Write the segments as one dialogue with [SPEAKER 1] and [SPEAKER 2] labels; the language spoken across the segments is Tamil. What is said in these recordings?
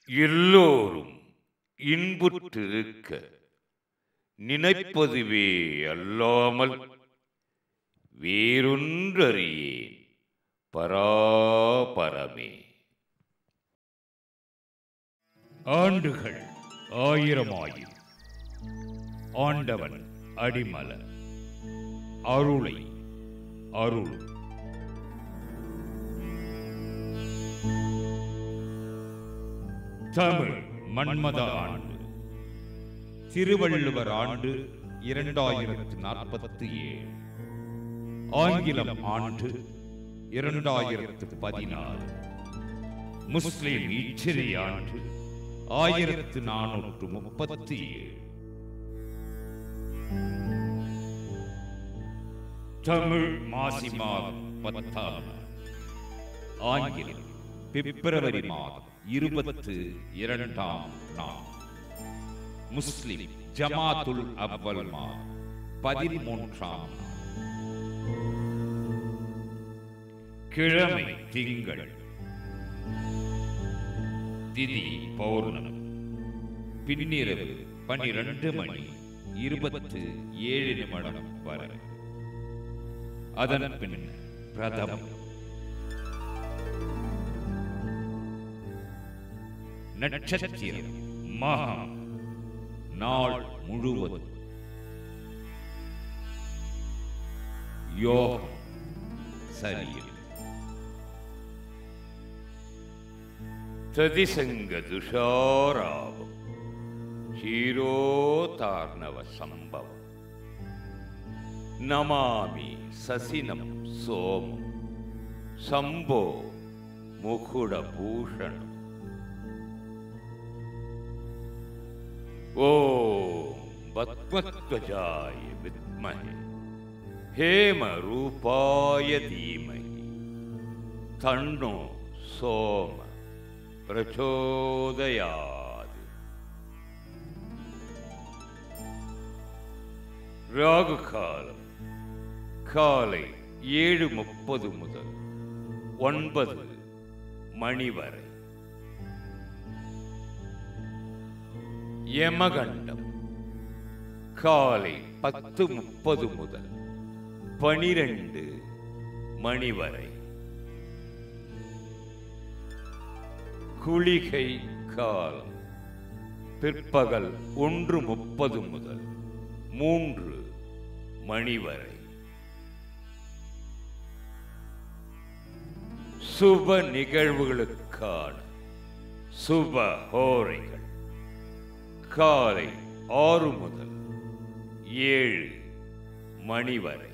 [SPEAKER 1] எல்லோரும் இன்புற்றிருக்க நினைப்பதுவே அல்லாமல் வேறொன்றறியேன் பராபரமே
[SPEAKER 2] ஆண்டுகள் ஆயிரமாயிரம் ஆண்டவன் அடிமல அருளை அருள் தமிழ் மன்மத ஆண்டு திருவள்ளுவர் ஆண்டு இரண்டாயிரத்து நாற்பத்தி ஏழு ஆங்கிலம் ஆண்டு இரண்டாயிரத்து பதினாறு முஸ்லிம் இச்சிறை ஆண்டு ஆயிரத்து நானூற்று முப்பத்தி ஏழு தமிழ் மாசி மாதம் பத்தாம் ஆங்கிலம் பிப்ரவரி மாதம் இருபத்து இரண்டாம் நாள் முஸ்லிம் ஜமாத்துல் அவ்வல் மாதம் பதிமூன்றாம் நாள் கிழமை திங்கள் திதி பௌர்ணமி பின்னிரவு பனிரெண்டு மணி இருபத்து ஏழு நிமிடம் வரை அதன் பின் பிரதமம் நட்சத்திரம் மகா நாள் முழுவதும் யோகம் சரியில்
[SPEAKER 1] ததிசங்க துஷாராவம் ക്ഷീരോതാർണവ സംഭവം നമാമി സസിനം സോമം ശംഭോ മുകുടഭൂഷണം ഓം പത്മധ്വജായ വിദ്മഹേ ഹേമരൂപായ ധീമഹി തണ്ണോ സോമ പ്രചോദയാത് ராகுகாலம் காலை ஏழு முப்பது முதல் ஒன்பது மணி வரை யமகண்டம் காலை பத்து முப்பது முதல் பனிரெண்டு மணி வரை குளிகை காலம் பிற்பகல் ஒன்று முப்பது முதல் மூன்று மணி வரை சுப நிகழ்வுகளுக்கான சுப ஹோரைகள் காலை ஆறு முதல் ஏழு மணி வரை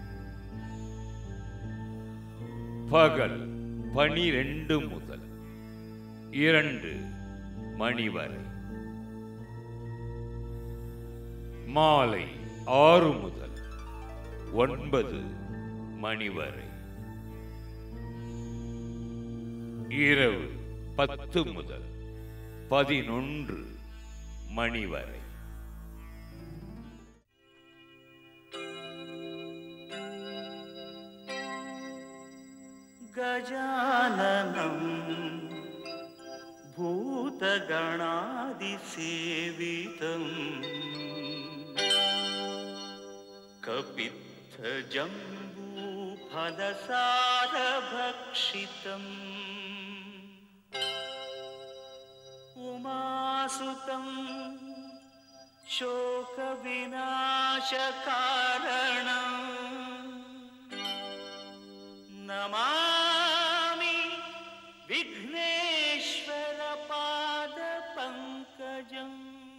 [SPEAKER 1] பகல் பனிரெண்டு முதல் இரண்டு மணி வரை மாலை ஆறு முதல் ஒன்பது மணி வரை இரவு பத்து முதல் பதினொன்று மணி வரை
[SPEAKER 3] गजाननम् भूतगणादिसेवितम् कपित्थजम्बूफलसारभक्षितम् उमासुतं शोकविनाशकारणम् नमामि विघ्नेश्वरपादपङ्कजम्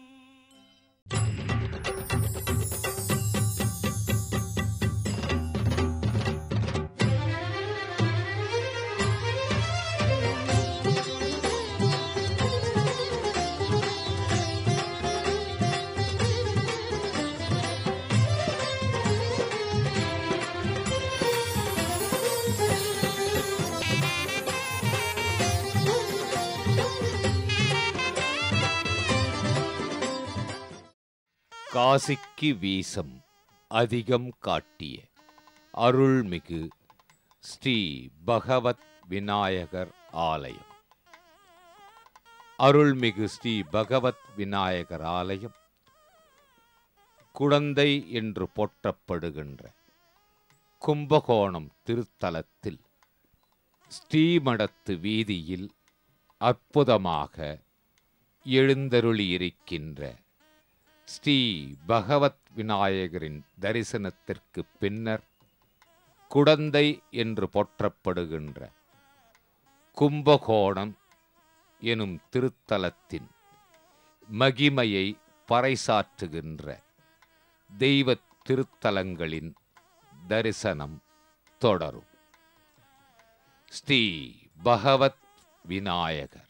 [SPEAKER 1] காசிக்கு வீசம் அதிகம் காட்டிய அருள்மிகு ஸ்ரீ பகவத் விநாயகர் ஆலயம் அருள்மிகு ஸ்ரீ பகவத் விநாயகர் ஆலயம் குழந்தை என்று போற்றப்படுகின்ற கும்பகோணம் திருத்தலத்தில் ஸ்ரீமடத்து வீதியில் அற்புதமாக எழுந்தருளியிருக்கின்ற ஸ்ரீ பகவத் விநாயகரின் தரிசனத்திற்கு பின்னர் குடந்தை என்று போற்றப்படுகின்ற கும்பகோணம் எனும் திருத்தலத்தின் மகிமையை பறைசாற்றுகின்ற தெய்வ திருத்தலங்களின் தரிசனம் தொடரும் ஸ்ரீ பகவத் விநாயகர்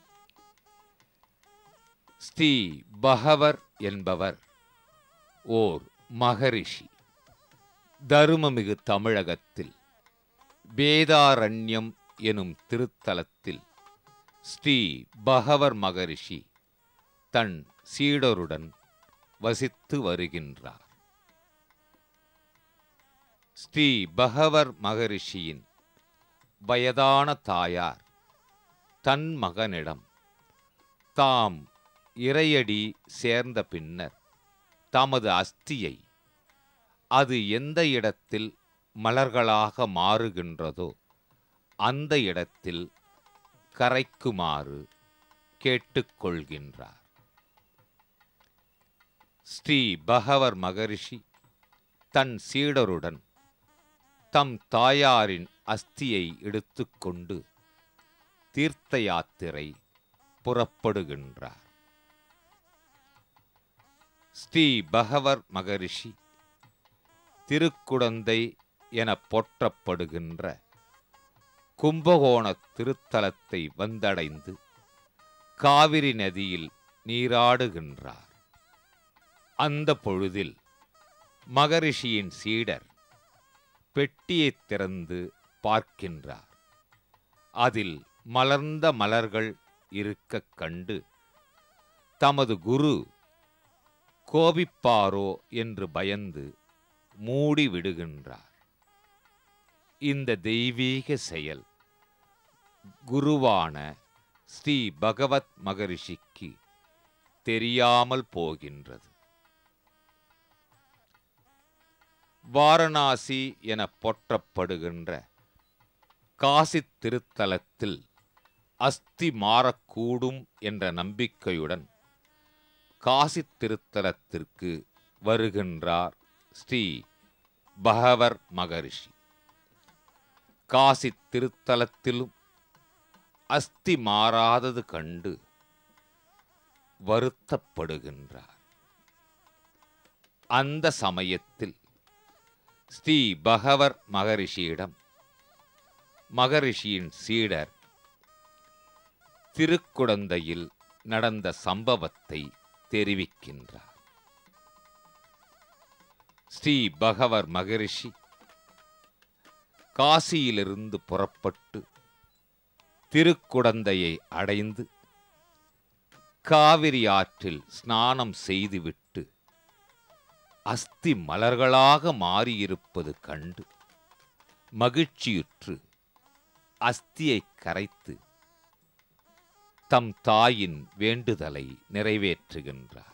[SPEAKER 1] ஸ்ரீ பகவர் என்பவர் ஓர் மகரிஷி தருமமிகு தமிழகத்தில் வேதாரண்யம் எனும் திருத்தலத்தில் ஸ்ரீ பகவர் மகரிஷி தன் சீடருடன் வசித்து வருகின்றார் ஸ்ரீ பகவர் மகரிஷியின் வயதான தாயார் தன் மகனிடம் தாம் இறையடி சேர்ந்த பின்னர் தமது அஸ்தியை அது எந்த இடத்தில் மலர்களாக மாறுகின்றதோ அந்த இடத்தில் கரைக்குமாறு கேட்டுக்கொள்கின்றார் ஸ்ரீ பகவர் மகரிஷி தன் சீடருடன் தம் தாயாரின் அஸ்தியை எடுத்துக்கொண்டு தீர்த்த யாத்திரை புறப்படுகின்றார் ஸ்ரீ பகவர் மகரிஷி திருக்குடந்தை என போற்றப்படுகின்ற கும்பகோண திருத்தலத்தை வந்தடைந்து காவிரி நதியில் நீராடுகின்றார் அந்த பொழுதில் மகரிஷியின் சீடர் பெட்டியைத் திறந்து பார்க்கின்றார் அதில் மலர்ந்த மலர்கள் இருக்கக் கண்டு தமது குரு கோபிப்பாரோ என்று பயந்து மூடி விடுகின்றார் இந்த தெய்வீக செயல் குருவான ஸ்ரீ பகவத் மகரிஷிக்கு தெரியாமல் போகின்றது வாரணாசி என போற்றப்படுகின்ற காசி திருத்தலத்தில் அஸ்தி மாறக்கூடும் என்ற நம்பிக்கையுடன் காசி திருத்தலத்திற்கு வருகின்றார் ஸ்ரீ பகவர் மகரிஷி காசி திருத்தலத்திலும் அஸ்தி மாறாதது கண்டு வருத்தப்படுகின்றார் அந்த சமயத்தில் ஸ்ரீ பகவர் மகரிஷியிடம் மகரிஷியின் சீடர் திருக்குடந்தையில் நடந்த சம்பவத்தை தெரிவிக்கின்றார் ஸ்ரீ பகவர் மகரிஷி காசியிலிருந்து புறப்பட்டு திருக்குடந்தையை அடைந்து காவிரி ஆற்றில் ஸ்நானம் செய்துவிட்டு அஸ்தி மலர்களாக மாறியிருப்பது கண்டு மகிழ்ச்சியுற்று அஸ்தியை கரைத்து தம் தாயின் வேண்டுதலை நிறைவேற்றுகின்றார்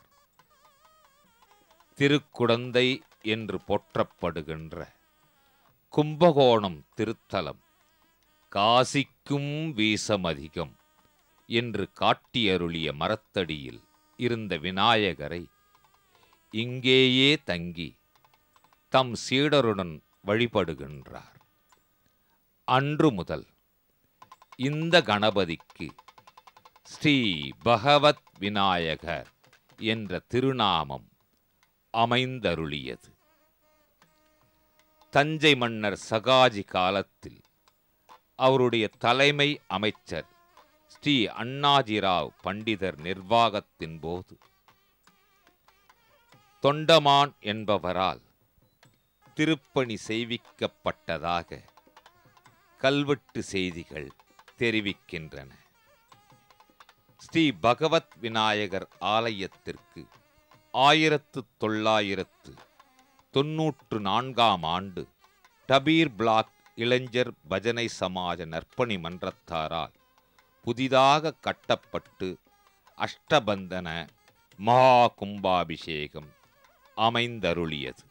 [SPEAKER 1] திருக்குடந்தை என்று போற்றப்படுகின்ற கும்பகோணம் திருத்தலம் காசிக்கும் வீசமதிகம் என்று காட்டியருளிய மரத்தடியில் இருந்த விநாயகரை இங்கேயே தங்கி தம் சீடருடன் வழிபடுகின்றார் அன்று முதல் இந்த கணபதிக்கு ஸ்ரீ பகவத் விநாயகர் என்ற திருநாமம் அமைந்தருளியது தஞ்சை மன்னர் சகாஜி காலத்தில் அவருடைய தலைமை அமைச்சர் ஸ்ரீ அண்ணாஜிராவ் பண்டிதர் நிர்வாகத்தின் போது தொண்டமான் என்பவரால் திருப்பணி செய்விக்கப்பட்டதாக கல்வெட்டு செய்திகள் தெரிவிக்கின்றன ஸ்ரீ பகவத் விநாயகர் ஆலயத்திற்கு ஆயிரத்து தொள்ளாயிரத்து தொன்னூற்று நான்காம் ஆண்டு டபீர் பிளாக் இளைஞர் பஜனை சமாஜ நற்பணி மன்றத்தாரால் புதிதாக கட்டப்பட்டு அஷ்டபந்தன மகா கும்பாபிஷேகம் அமைந்தருளியது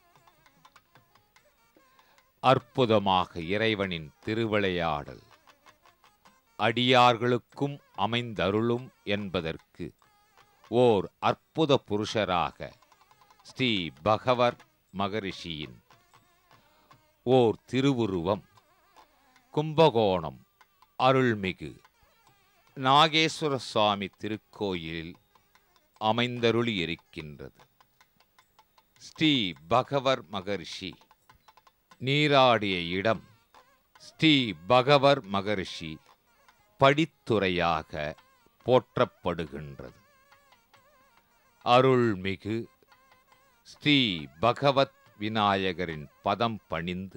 [SPEAKER 1] அற்புதமாக இறைவனின் திருவிளையாடல் அடியார்களுக்கும் அமைந்தருளும் என்பதற்கு ஓர் அற்புத புருஷராக ஸ்ரீ பகவர் மகரிஷியின் ஓர் திருவுருவம் கும்பகோணம் அருள்மிகு நாகேஸ்வர சுவாமி திருக்கோயிலில் அமைந்தருளி இருக்கின்றது ஸ்ரீ பகவர் மகரிஷி நீராடிய இடம் ஸ்ரீ பகவர் மகரிஷி படித்துறையாக போற்றப்படுகின்றது அருள்மிகு ஸ்ரீ பகவத் விநாயகரின் பதம் பணிந்து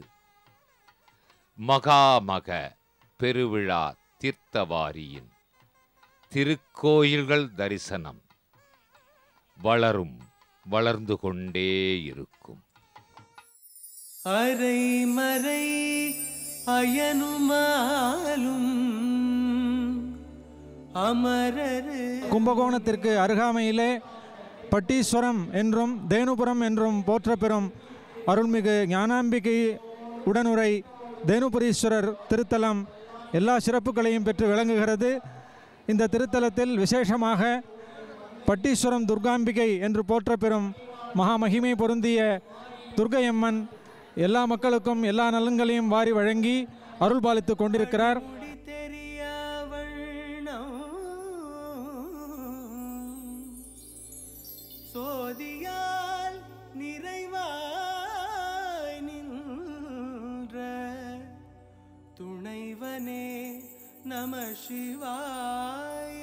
[SPEAKER 1] மகாமக பெருவிழா தீர்த்தவாரியின் திருக்கோயில்கள் தரிசனம் வளரும் வளர்ந்து கொண்டே இருக்கும்
[SPEAKER 3] அரை மறை அயனுமாலும் அமரரு
[SPEAKER 4] கும்பகோணத்திற்கு அருகாமையிலே பட்டீஸ்வரம் என்றும் தேனுபுரம் என்றும் போற்றப்பெறும் அருள்மிகு ஞானாம்பிகை உடனுரை தேனுபுரீஸ்வரர் திருத்தலம் எல்லா சிறப்புகளையும் பெற்று விளங்குகிறது இந்த திருத்தலத்தில் விசேஷமாக பட்டீஸ்வரம் துர்காம்பிகை என்று போற்றப்பெறும் மகாமகிமை பொருந்திய துர்க்கையம்மன் எல்லா மக்களுக்கும் எல்லா நலன்களையும் வாரி வழங்கி அருள் பாலித்துக் கொண்டிருக்கிறார்
[SPEAKER 3] முடி தெரிய வண்ணம் சோதியால் நிறைவாய் நின்ற துணைவனே நம சிவாய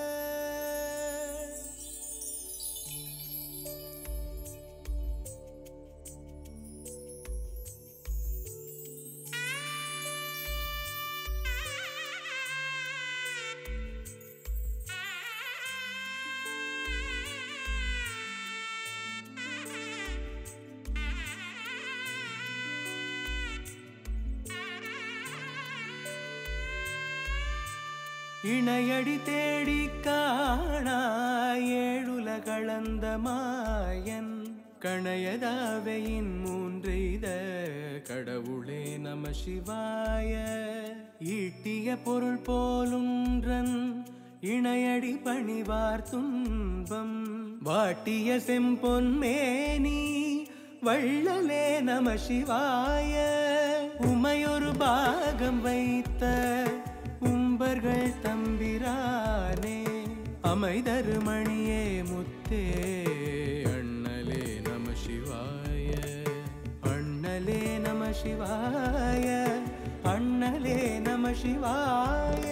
[SPEAKER 3] இணையடி தேடி காணா ஏழுலகளந்த மாயன் கணையதாவையின் மூன்றெய்த கடவுளே நம சிவாய ஈட்டிய பொருள் போலுன்றன் இணையடி பணிவார் துன்பம் வாட்டிய செம்பொன் மேனி வள்ளலே நம சிவாய உமையொரு பாகம் வைத்த உம்பர்கள் தம்பிரானே அமைதரு மணியே முத்தே அண்ணலே நம சிவாய அண்ணலே நம சிவாய அண்ணலே நம சிவாய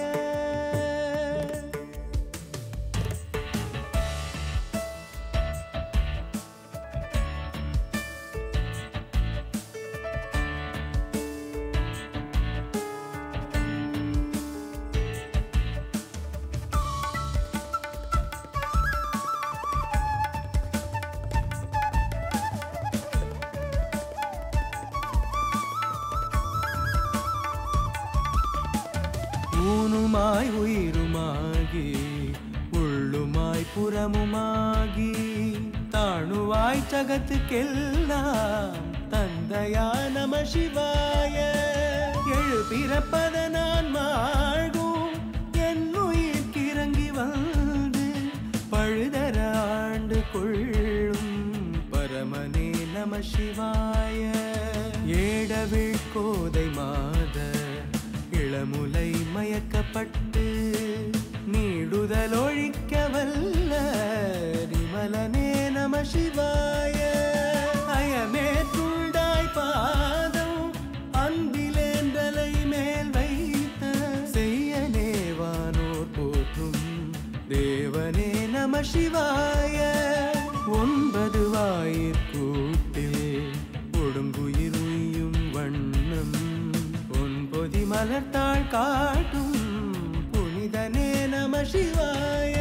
[SPEAKER 3] ஊனுமாய் உயிருமாகி உள்ளுமாய் புறமுமாகி தாணுவாய் சகத்துக்கெல்லாம் தந்தையா நம சிவாய எழு பிறப்பத நான் மாழ்கும் என் உயிர் கிறங்கி வந்து பழுதர ஆண்டு கொள்ளும் பரமனே நம சிவாய ஏடவிழ் கோதை மாத இளமுலை மயக்கப்பட்டு நீடுதல் ஒழிக்க வல்ல நிமலனே நம சிவாய அயமே துண்டாய் பாதம் அன்பிலேந்தலை மேல் வைத்த செய்யனே வானோர் போற்றும் தேவனே நம சிவாய ஒன்பது வாயிற் கூட்டில் ஒடுங்குயிர் உய்யும் வண்ணம் பொன்பொதி மலர்த்தாள் காட்டும் புனிதனே நம சிவாய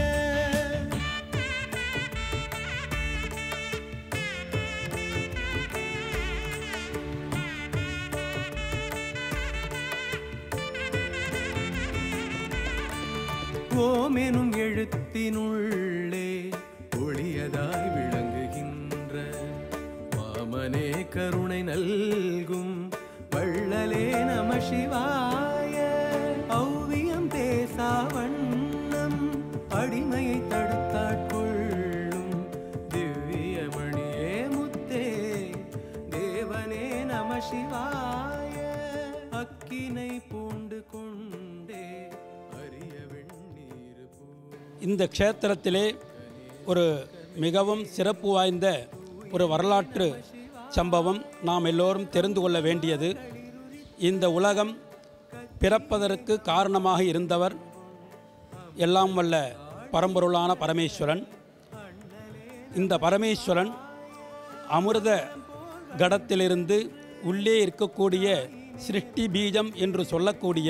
[SPEAKER 3] ஓம் எனும் எழுத்தினுள்ளே ஒளியதாய் விளங்குகின்ற மாமனே கருணை நல்கும் வள்ளலே நம சிவாய ஔவியம் பேசா வண்ணம் அடிமையை தடுத்தாட்கொள்ளும் திவ்ய மணியே முத்தே தேவனே நம சிவாய அக்கினை பூண்டு கொண்டே அரிய வெண்ணீர் பூ
[SPEAKER 5] இந்த க்ஷேத்திரத்திலே ஒரு மிகவும் சிறப்பு வாய்ந்த ஒரு வரலாற்று சம்பவம் நாம் எல்லோரும் தெரிந்து கொள்ள வேண்டியது இந்த உலகம் பிறப்பதற்கு காரணமாக இருந்தவர் எல்லாம் வல்ல பரம்பொருளான பரமேஸ்வரன் இந்த பரமேஸ்வரன் அமிர்த கடத்திலிருந்து உள்ளே இருக்கக்கூடிய சிருஷ்டி பீஜம் என்று சொல்லக்கூடிய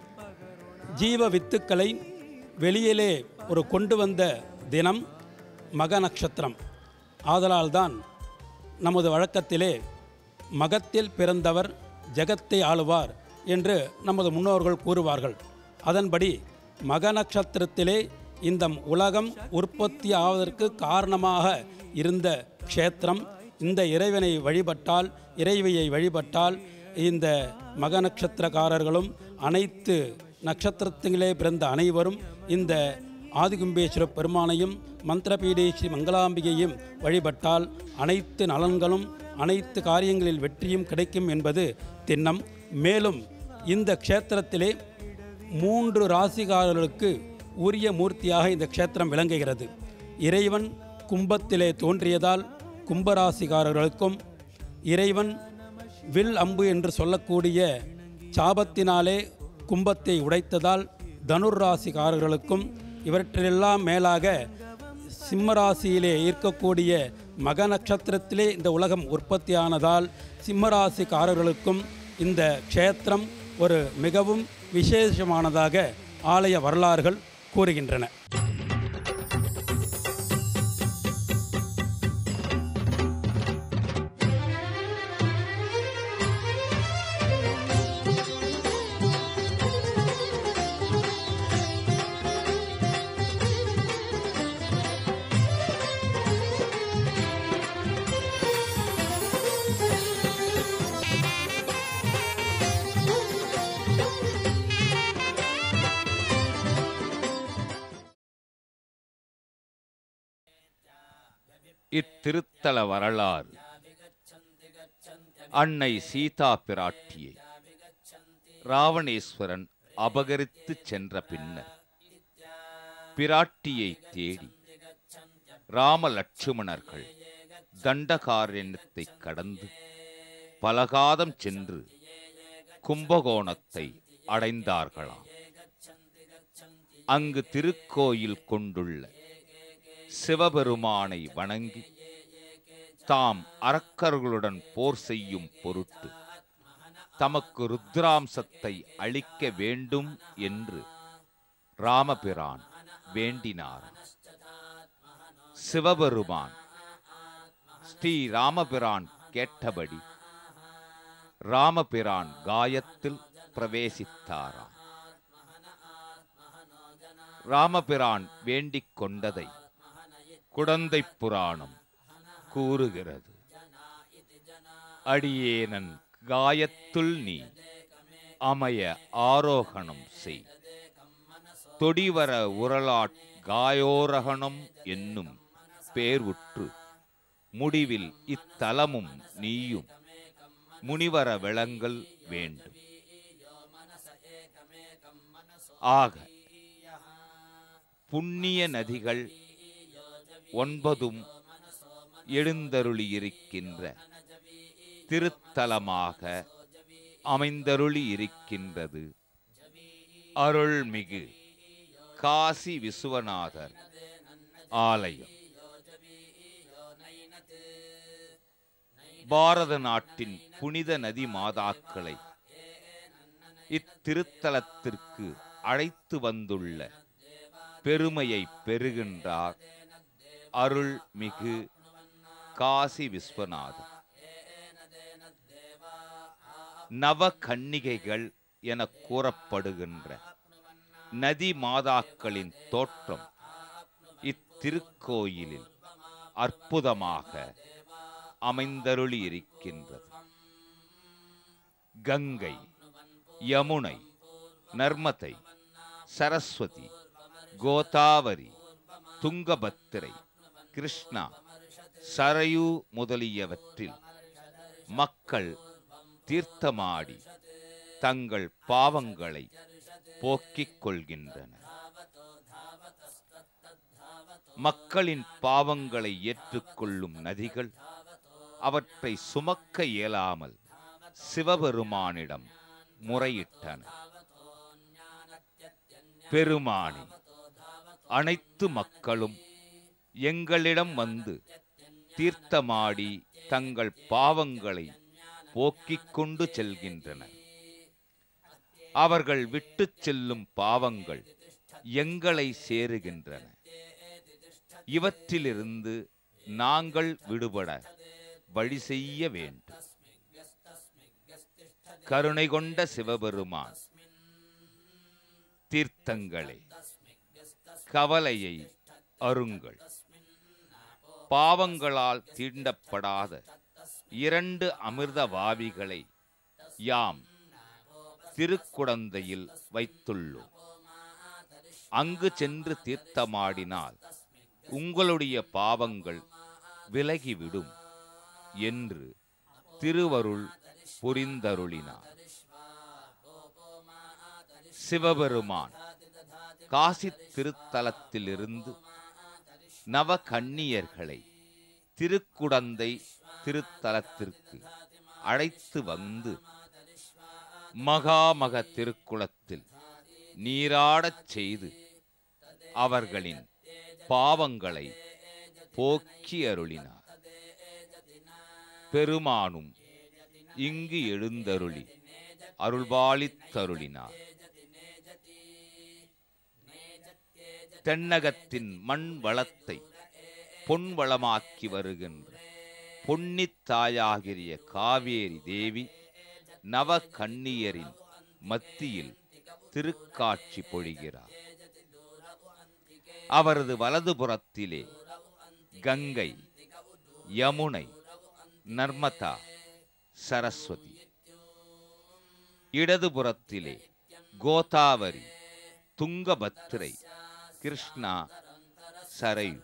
[SPEAKER 5] ஜீவ வித்துக்களை வெளியிலே ஒரு கொண்டு வந்த தினம் மக நட்சத்திரம் ஆதலால்தான் நமது வழக்கத்திலே மகத்தில் பிறந்தவர் ஜெகத்தை ஆளுவார் என்று நமது முன்னோர்கள் கூறுவார்கள் அதன்படி மக நட்சத்திரத்திலே இந்த உலகம் உற்பத்தி ஆவதற்கு காரணமாக இருந்த க்ஷேத்திரம் இந்த இறைவனை வழிபட்டால் இறைவியை வழிபட்டால் இந்த மக நட்சத்திரக்காரர்களும் அனைத்து நட்சத்திரத்திலே பிறந்த அனைவரும் இந்த ஆதிகும்பேஸ்வர பெருமானையும் மந்திரபீடே ஸ்ரீ மங்களாம்பிகையும் வழிபட்டால் அனைத்து நலன்களும் அனைத்து காரியங்களில் வெற்றியும் கிடைக்கும் என்பது திண்ணம் மேலும் இந்த க்ஷேத்திரத்திலே மூன்று ராசிகாரர்களுக்கு உரிய மூர்த்தியாக இந்த க்ஷேத்திரம் விளங்குகிறது இறைவன் கும்பத்திலே தோன்றியதால் கும்பராசிகாரர்களுக்கும் இறைவன் வில் அம்பு என்று சொல்லக்கூடிய சாபத்தினாலே கும்பத்தை உடைத்ததால் தனுர் ராசிக்காரர்களுக்கும் இவற்றிலெல்லாம் மேலாக சிம்மராசியிலே இருக்கக்கூடிய மக நட்சத்திரத்திலே இந்த உலகம் உற்பத்தியானதால் சிம்மராசிக்காரர்களுக்கும் இந்த க்ஷேத்திரம் ஒரு மிகவும் விசேஷமானதாக ஆலய வரலாறுகள் கூறுகின்றன
[SPEAKER 1] இத்திருத்தல வரலாறு அன்னை சீதா பிராட்டியை ராவணேஸ்வரன் அபகரித்து சென்ற பின்னர் பிராட்டியை தேடி ராம லட்சுமணர்கள் தண்டகாரண்யத்தை கடந்து பலகாதம் சென்று கும்பகோணத்தை அடைந்தார்களாம் அங்கு திருக்கோயில் கொண்டுள்ள சிவபெருமானை வணங்கி தாம் அரக்கர்களுடன் போர் செய்யும் பொருட்டு தமக்கு ருத்ராம்சத்தை அளிக்க வேண்டும் என்று ராமபிரான் வேண்டினார் சிவபெருமான் ஸ்ரீ ராமபிரான் கேட்டபடி ராமபிரான் காயத்தில் பிரவேசித்தாராம் ராமபிரான் வேண்டிக் கொண்டதை குடந்தை புராணம் கூறுகிறது அடியேனன் காயத்துள் நீ அமைய ஆரோகணம் செய் தொடிவர உரலாட் காயோரகணம் என்னும் பேர்வுற்று முடிவில் இத்தலமும் நீயும் முனிவர விளங்கல் வேண்டும் ஆக புண்ணிய நதிகள் ஒன்பதும் எழுந்தருளியிருக்கின்ற திருத்தலமாக அமைந்தருளி இருக்கின்றது அருள்மிகு காசி விசுவநாதர் ஆலயம் பாரத நாட்டின் புனித நதி மாதாக்களை இத்திருத்தலத்திற்கு அழைத்து வந்துள்ள பெருமையை பெறுகின்றார் அருள்மிகு காசி விஸ்வநாதர் நவ கன்னிகைகள் என கூறப்படுகின்ற நதி மாதாக்களின் தோற்றம் இத்திருக்கோயிலில் அற்புதமாக அமைந்தருளி இருக்கின்றது கங்கை யமுனை நர்மதை சரஸ்வதி கோதாவரி துங்கபத்திரை கிருஷ்ணா சரயு முதலியவற்றில் மக்கள் தீர்த்தமாடி தங்கள் பாவங்களை போக்கிக் கொள்கின்றனர் மக்களின் பாவங்களை ஏற்றுக்கொள்ளும் நதிகள் அவற்றை சுமக்க இயலாமல் சிவபெருமானிடம் முறையிட்டன பெருமானி அனைத்து மக்களும் எங்களிடம் வந்து தீர்த்தமாடி தங்கள் பாவங்களை போக்கிக் கொண்டு செல்கின்றனர் அவர்கள் விட்டுச் செல்லும் பாவங்கள் எங்களை சேருகின்றன இவற்றிலிருந்து நாங்கள் விடுபட வழி செய்ய வேண்டும் கருணை கொண்ட சிவபெருமான் தீர்த்தங்களே கவலையை அருங்கள் பாவங்களால் தீண்டப்படாத இரண்டு அமிர்த வாவிகளை யாம் திருக்குடந்தையில் வைத்துள்ளோம் அங்கு சென்று தீர்த்தமாடினால் உங்களுடைய பாவங்கள் விலகிவிடும் என்று திருவருள் புரிந்தருளினார் சிவபெருமான் காசி திருத்தலத்திலிருந்து நவகன்னியர்களை திருக்குடந்தை திருத்தலத்திற்கு அழைத்து வந்து மகாமக திருக்குளத்தில் நீராடச் செய்து அவர்களின் பாவங்களை போக்கி அருளினார் பெருமானும் இங்கு எழுந்தருளி அருள்பாலித்தருளினார் தென்னகத்தின் மண் வளத்தை பொன் வளமாக்கி வருகின்ற பொன்னித் தாயாகிய காவேரி தேவி நவ கன்னியரின் மத்தியில் திருக்காட்சி பொழிகிறார் அவரது வலதுபுறத்திலே கங்கை யமுனை நர்மதா சரஸ்வதி இடதுபுறத்திலே கோதாவரி துங்கபத்திரை கிருஷ்ணா சரையு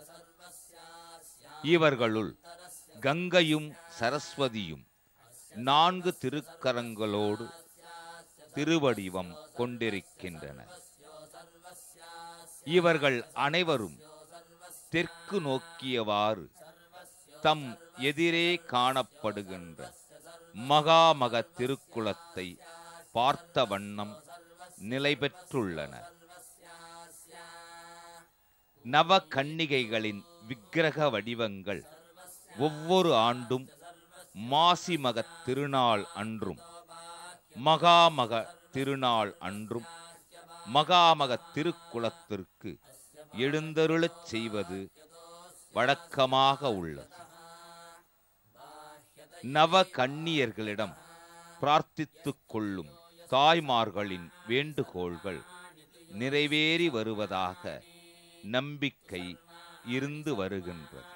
[SPEAKER 1] இவர்களுள் கங்கையும் சரஸ்வதியும் நான்கு திருக்கரங்களோடு திருவடிவம் கொண்டிருக்கின்றனர் இவர்கள் அனைவரும் தெற்கு நோக்கியவாறு தம் எதிரே காணப்படுகின்ற மகாமக திருக்குளத்தை பார்த்த வண்ணம் நிலை பெற்றுள்ளனர் நவ கன்னிகைகளின் விக்கிரக வடிவங்கள் ஒவ்வொரு ஆண்டும் மாசி மகத் திருநாள் அன்றும் மகாமக திருநாள் அன்றும் மகாமக திருக்குளத்திற்கு எழுந்தருளச் செய்வது வழக்கமாக உள்ளது நவ கன்னியர்களிடம் பிரார்த்தித்துக் கொள்ளும் தாய்மார்களின் வேண்டுகோள்கள் நிறைவேறி வருவதாக நம்பிக்கை இருந்து வருகின்றது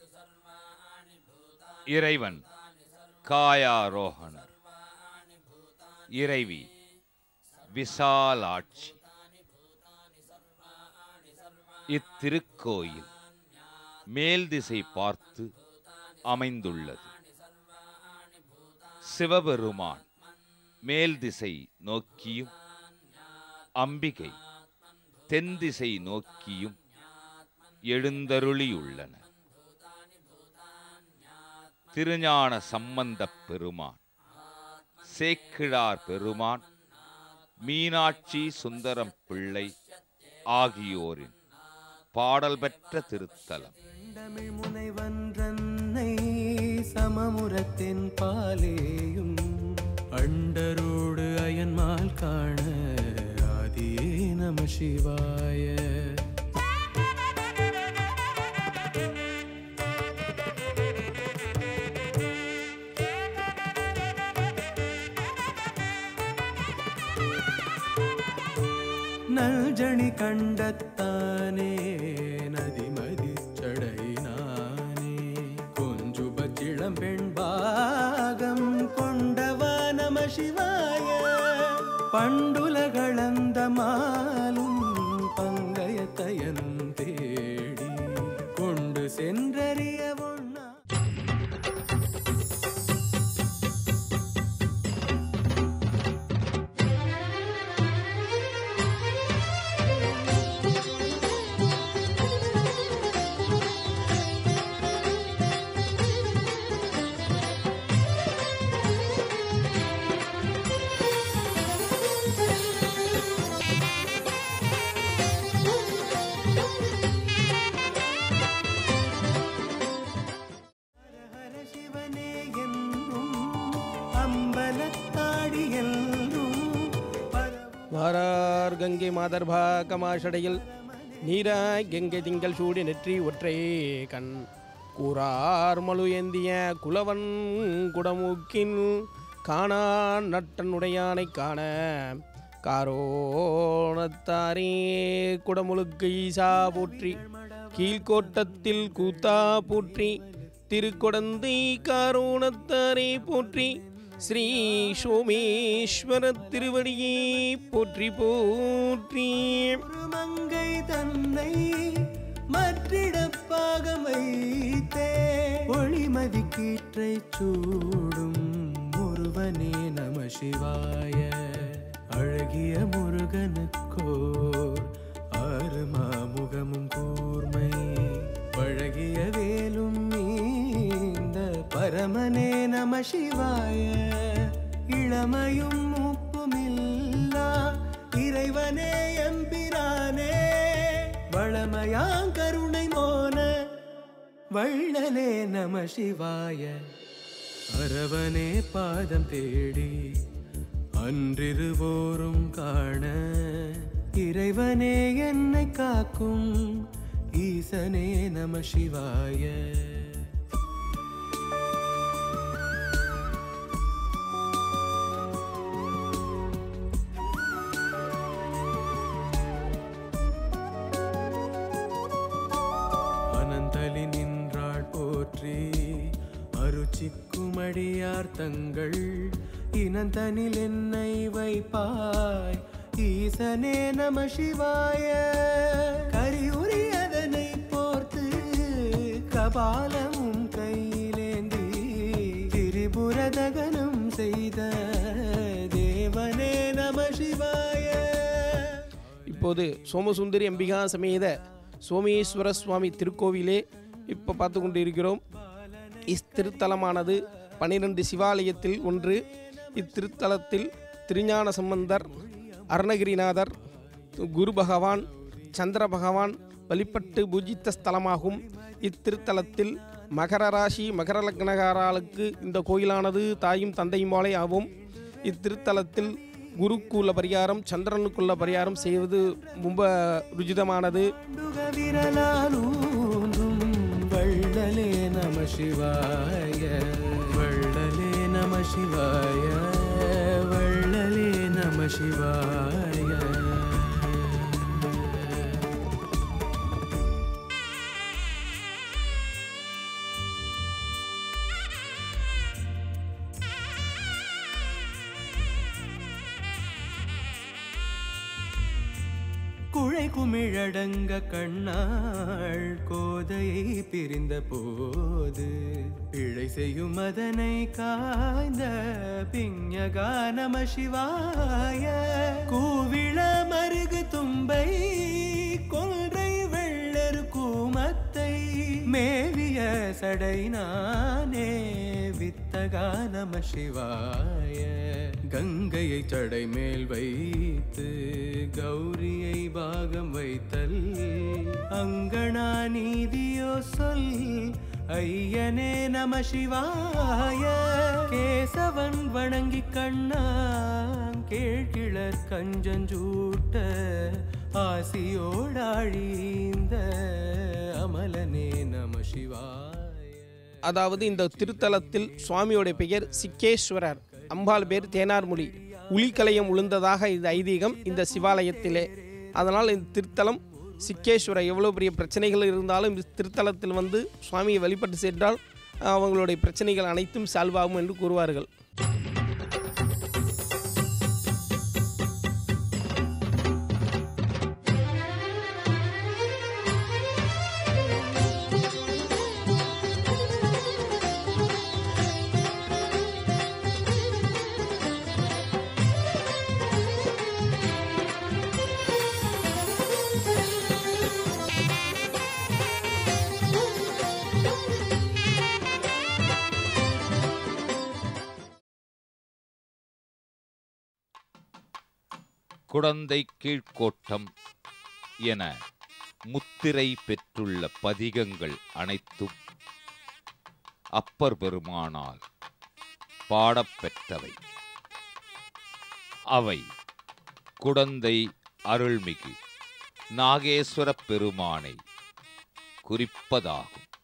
[SPEAKER 1] இறைவன் காயாரோகணர் இறைவி விசாலாட்சி இத்திருக்கோயில் மேல் திசை பார்த்து அமைந்துள்ளது சிவபெருமான் மேல் திசை நோக்கியும் அம்பிகை தென் திசை நோக்கியும் எழுந்தருளியுள்ளன திருஞான சம்பந்தப் பெருமான் சேக்கிழார் பெருமான் மீனாட்சி சுந்தரம் பிள்ளை ஆகியோரின் பாடல் பெற்ற திருத்தலம்
[SPEAKER 3] தமிழ் முனைவன்றன்னை சமமுரத்தின் பாலேயும் அண்டரோடு அயன்மால் காண ஆதியே நம சிவாய நல்ஜணி கண்டத்தானே நதிமதி சடையினானே கொஞ்சு பச்சிளம் பெண் பாகம் கொண்டவா நம சிவாய பண்டுலகளந்த மாலும் பங்கயத்தயனும் தேடி கொண்டு சென்றறிய ஒண்ணா ஹர சிவனே என்றும் அம்பலத்தாடி என்றும் பரவும்
[SPEAKER 6] வாரார் கங்கை மாதர்பா கமாஷடையில் நீராய் கங்கை திங்கள் சூடி நெற்றி ஒற்றை கண் கூறார் மலு ஏந்திய குலவன் குடமூக்கின் காணான் நட்டனுடையானை காண காரோணத்தாரே குடமுழுக்கு ஈசா போற்றி கீழ்கோட்டத்தில் கூத்தா போற்றி திருக்கொடந்தை காரோணத்தாரே போற்றி ஸ்ரீ சோமேஸ்வர திருவடியே போற்றி போற்றி
[SPEAKER 3] ஒரு மங்கை தன்னை மற்றிடப்பாக வைத்தே ஒளிமதி கீற்றை சூடும் ஒருவனே நம சிவாய அழகிய முருகனுக்கோர் ஆறுமாமுகமும் கூர்மை பழகிய வேலும் நீந்த பரமனே நம சிவாய இளமையும் உப்புமில்லா இறைவனே எம்பிரானே வளமையாங்கருணை மோன வள்ளலே நம சிவாய அரவனே பாதம் தேடி அன்றிருவோரும் காண இறைவனே என்னை காக்கும் ஈசனே நம சிவாய அனந்தலி நின்றாள் போற்றி அருச்சிக்குமடியார் தங்கள் இனந்தனில் என்னை வைப்பாய் ஈசனே நம சிவாய கரியுரி அதனை போர்த்து கபாலமும் கையிலேந்தி திரிபுரதகனம் செய்த தேவனே நம சிவாய
[SPEAKER 6] இப்போது சோமசுந்தரி அம்பிகா சமேத சோமேஸ்வர சுவாமி திருக்கோவிலே இப்போ பார்த்து கொண்டு இருக்கிறோம் இத்திருத்தலமானது பன்னிரண்டு சிவாலயத்தில் ஒன்று இத்திருத்தலத்தில் திருஞான சம்பந்தர் அருணகிரிநாதர் குரு பகவான் சந்திர பகவான் வழிபட்டு பூஜித்த ஸ்தலமாகும் இத்திருத்தலத்தில் மகர ராசி மகர லக்னகாராளுக்கு இந்த கோயிலானது தாயும் தந்தையும் போலே ஆகும் இத்திருத்தலத்தில் குருக்குள்ள பரிகாரம் சந்திரனுக்குள்ள பரிகாரம் செய்வது ரொம்ப ருஜிதமானது
[SPEAKER 3] டுக விரலாலூன்றும் வள்ளலே நம சிவாய வள்ளலே நம சிவாய வள்ளலே நம சிவாய குழை குமிழடங்க கண்ணாள் கோதையை பிரிந்த போது பிழை செய்யும் அதனை காய்ந்த பிஞகா நம சிவாய கூவிள மருகு தும்பை கொன்றை வெள்ளரு கூமத்தை மேவிய சடை நானே வித்தகா நம சிவாய கங்கையை சடை மேல் வைத்து கௌரியை பாகம் வைத்தல் அங்கனா நீதியோ சொல் ஐயனே நம சிவாய கேசவன் வணங்கி கண்ணாங் கேழ்கிழற் கஞ்சஞ்சூட்ட ஆசியோடாழிந்த அமலனே நம சிவாய
[SPEAKER 6] அதாவது இந்த திருத்தலத்தில் சுவாமியோட பெயர் சிக்கேஸ்வரர் அம்பாள் பேர் தேனார்மொழி உளிக்கலையம் உளுந்ததாக இது ஐதீகம் இந்த சிவாலயத்திலே அதனால் இந்த திருத்தலம் சிக்கேஸ்வரர் எவ்வளோ பெரிய பிரச்சனைகள் இருந்தாலும் இந்த திருத்தலத்தில் வந்து சுவாமியை வழிபட்டு சென்றால் அவங்களுடைய பிரச்சனைகள் அனைத்தும் சால்வ் ஆகும் என்று கூறுவார்கள்
[SPEAKER 1] குடந்தை கீழ்க்கோட்டம் என முத்திரை பெற்றுள்ள பதிகங்கள் அனைத்தும் அப்பர் பெருமானால் பாடப்பெற்றவை அவை குடந்தை அருள்மிகு நாகேஸ்வர பெருமானை குறிப்பதாகும்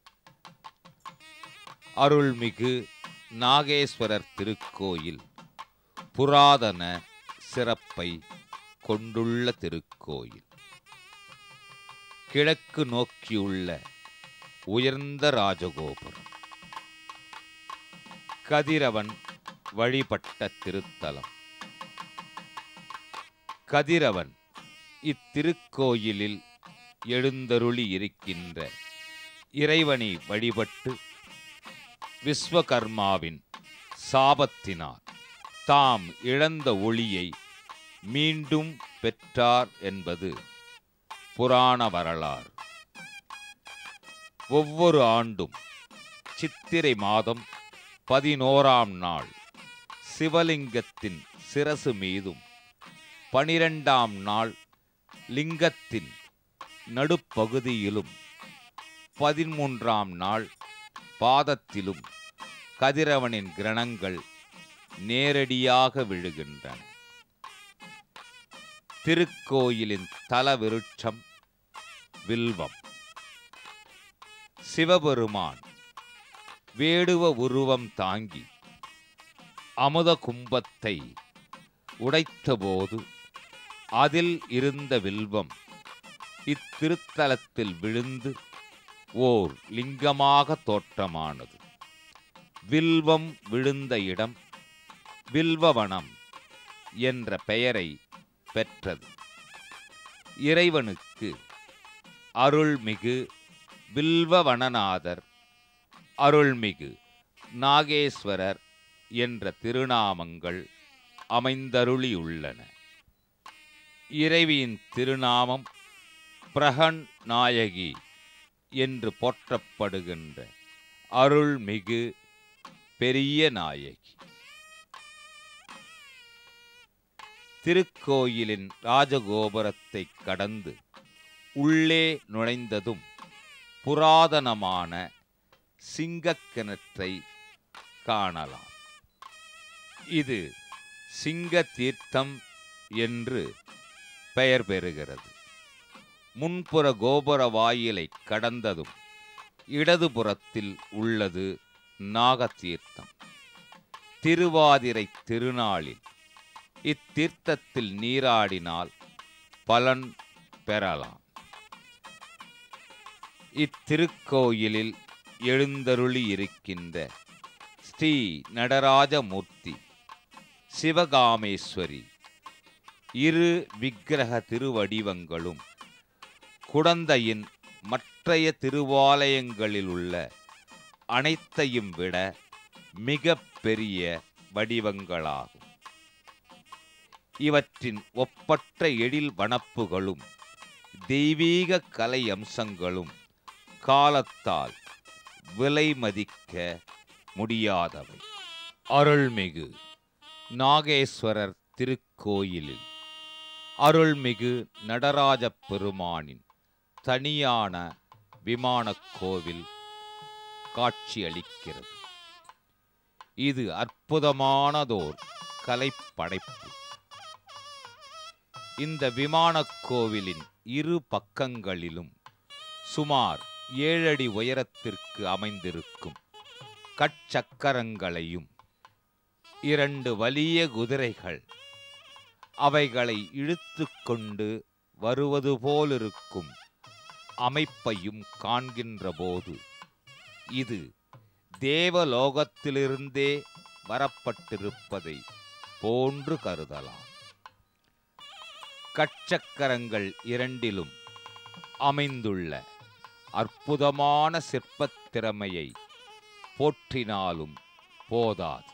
[SPEAKER 1] அருள்மிகு நாகேஸ்வரர் திருக்கோயில் புராதன சிறப்பை கொண்டுள்ள திருக்கோயில் கிழக்கு நோக்கியுள்ள உயர்ந்த ராஜகோபுரம் கதிரவன் வழிபட்ட திருத்தலம் கதிரவன் இத்திருக்கோயிலில் எழுந்தருளி இருக்கின்ற இறைவனை வழிபட்டு விஸ்வகர்மாவின் சாபத்தினால் தாம் இழந்த ஒளியை மீண்டும் பெற்றார் என்பது புராண வரலாறு ஒவ்வொரு ஆண்டும் சித்திரை மாதம் பதினோராம் நாள் சிவலிங்கத்தின் சிரசு மீதும் பனிரெண்டாம் நாள் லிங்கத்தின் நடுப்பகுதியிலும் பதிமூன்றாம் நாள் பாதத்திலும் கதிரவனின் கிரணங்கள் நேரடியாக விழுகின்றன திருக்கோயிலின் தலவிருட்சம் வில்வம் சிவபெருமான் வேடுவ உருவம் தாங்கி அமுத கும்பத்தை உடைத்தபோது அதில் இருந்த வில்வம் இத்திருத்தலத்தில் விழுந்து ஓர் லிங்கமாக தோற்றமானது வில்வம் விழுந்த இடம் வில்வவனம் என்ற பெயரை பெற்றது இறைவனுக்கு அருள்மிகு வில்வவனநாதர் அருள்மிகு நாகேஸ்வரர் என்ற திருநாமங்கள் அமைந்தருளியுள்ளன இறைவியின் திருநாமம் பிரகன் நாயகி என்று போற்றப்படுகின்ற அருள்மிகு பெரிய நாயகி திருக்கோயிலின் ராஜகோபுரத்தை கடந்து உள்ளே நுழைந்ததும் புராதனமான சிங்கக்கிணற்றை காணலாம் இது சிங்க தீர்த்தம் என்று பெயர் பெறுகிறது முன்புற கோபுர வாயிலை கடந்ததும் இடதுபுறத்தில் உள்ளது நாகதீர்த்தம் திருவாதிரை திருநாளில் இத்தீர்த்தத்தில் நீராடினால் பலன் பெறலாம் இத்திருக்கோயிலில் எழுந்தருளி இருக்கின்ற ஸ்ரீ நடராஜமூர்த்தி சிவகாமேஸ்வரி இரு விக்கிரக திருவடிவங்களும் குடந்தையின் மற்றைய திருவாலயங்களில் உள்ள அனைத்தையும் விட மிக பெரிய வடிவங்களாகும் இவற்றின் ஒப்பற்ற எழில் வனப்புகளும் தெய்வீக கலை அம்சங்களும் காலத்தால் விலை மதிக்க முடியாதவை அருள்மிகு நாகேஸ்வரர் திருக்கோயிலில் அருள்மிகு நடராஜ பெருமானின் தனியான விமானக் கோவில் காட்சியளிக்கிறது இது அற்புதமானதோர் கலைப்படைப்பு இந்த விமானக் கோவிலின் இரு பக்கங்களிலும் சுமார் ஏழடி உயரத்திற்கு அமைந்திருக்கும் கட்சக்கரங்களையும் இரண்டு வலிய குதிரைகள் அவைகளை இழுத்து கொண்டு வருவது போலிருக்கும் அமைப்பையும் காண்கின்ற போது இது தேவலோகத்திலிருந்தே வரப்பட்டிருப்பதை போன்று கருதலாம் கச்சக்கரங்கள் இரண்டிலும் அமைந்துள்ள அற்புதமான சிற்பத் திறமையை போற்றினாலும் போதாது